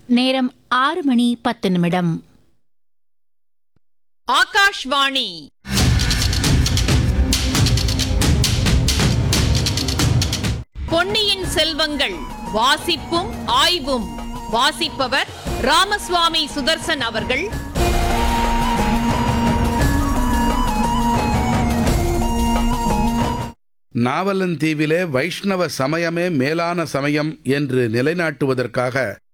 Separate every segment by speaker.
Speaker 1: நேரம் ஆறு மணி பத்து நிமிடம்
Speaker 2: ஆகாஷ்வாணி பொன்னியின் செல்வங்கள் வாசிப்பும் ஆய்வும் வாசிப்பவர் ராமசுவாமி சுதர்சன் அவர்கள்
Speaker 3: நாவலந்தீவிலே வைஷ்ணவ சமயமே மேலான சமயம் என்று நிலைநாட்டுவதற்காக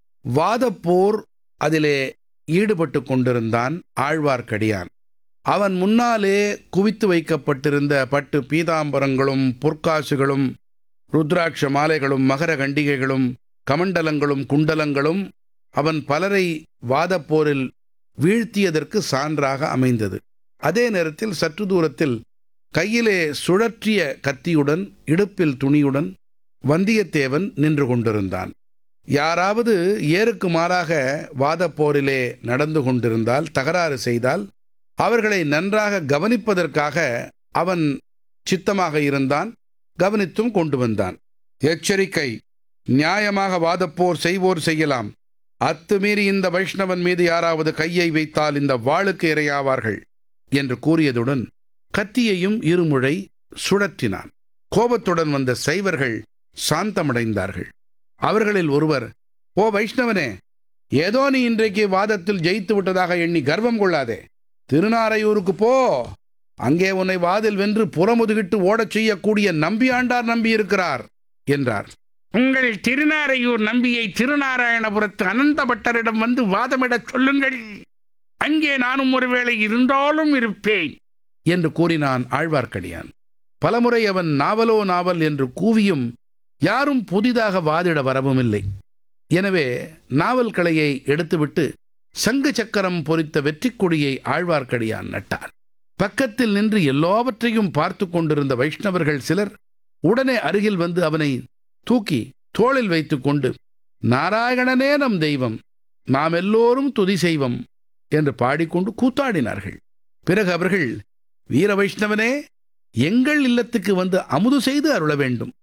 Speaker 3: வாதப்போர் அதிலே ஈடுபட்டு கொண்டிருந்தான் ஆழ்வார்க்கடியான் அவன் முன்னாலே குவித்து வைக்கப்பட்டிருந்த பட்டு பீதாம்பரங்களும் பொற்காசுகளும் ருத்ராட்ச மாலைகளும் மகர கண்டிகைகளும் கமண்டலங்களும் குண்டலங்களும் அவன் பலரை வாதப்போரில் வீழ்த்தியதற்கு சான்றாக அமைந்தது அதே நேரத்தில் சற்று தூரத்தில் கையிலே சுழற்றிய கத்தியுடன் இடுப்பில் துணியுடன் வந்தியத்தேவன் நின்று கொண்டிருந்தான் யாராவது ஏருக்கு மாறாக வாதப்போரிலே நடந்து கொண்டிருந்தால் தகராறு செய்தால் அவர்களை நன்றாக கவனிப்பதற்காக அவன் சித்தமாக இருந்தான் கவனித்தும் கொண்டு வந்தான் எச்சரிக்கை நியாயமாக வாதப்போர் செய்வோர் செய்யலாம் அத்துமீறி இந்த வைஷ்ணவன் மீது யாராவது கையை வைத்தால் இந்த வாளுக்கு இரையாவார்கள் என்று கூறியதுடன் கத்தியையும் இருமுறை சுழற்றினான் கோபத்துடன் வந்த சைவர்கள் சாந்தமடைந்தார்கள் அவர்களில் ஒருவர் ஓ வைஷ்ணவனே ஏதோ நீ இன்றைக்கு வாதத்தில் ஜெயித்து விட்டதாக எண்ணி கர்வம் கொள்ளாதே திருநாரையூருக்கு போ அங்கே உன்னை வாதில் வென்று புறமுதுகிட்டு ஓடச் செய்யக்கூடிய நம்பியாண்டார் நம்பியிருக்கிறார் என்றார்
Speaker 4: உங்கள் திருநாரையூர் நம்பியை திருநாராயணபுரத்து அனந்த பட்டரிடம் வந்து வாதமிடச் சொல்லுங்கள் அங்கே நானும் ஒருவேளை இருந்தாலும் இருப்பேன்
Speaker 3: என்று கூறினான் ஆழ்வார்க்கடியான் பலமுறை அவன் நாவலோ நாவல் என்று கூவியும் யாரும் புதிதாக வாதிட வரவும் இல்லை எனவே நாவல் கலையை எடுத்துவிட்டு சங்கு சக்கரம் பொறித்த வெற்றிக் கொடியை ஆழ்வார்க்கடியான் நட்டான் பக்கத்தில் நின்று எல்லாவற்றையும் பார்த்து கொண்டிருந்த வைஷ்ணவர்கள் சிலர் உடனே அருகில் வந்து அவனை தூக்கி தோளில் வைத்துக்கொண்டு நாராயணனே நம் தெய்வம் நாம் எல்லோரும் துதி செய்வம் என்று பாடிக்கொண்டு கூத்தாடினார்கள் பிறகு அவர்கள் வீர வைஷ்ணவனே எங்கள் இல்லத்துக்கு வந்து அமுது செய்து அருள வேண்டும்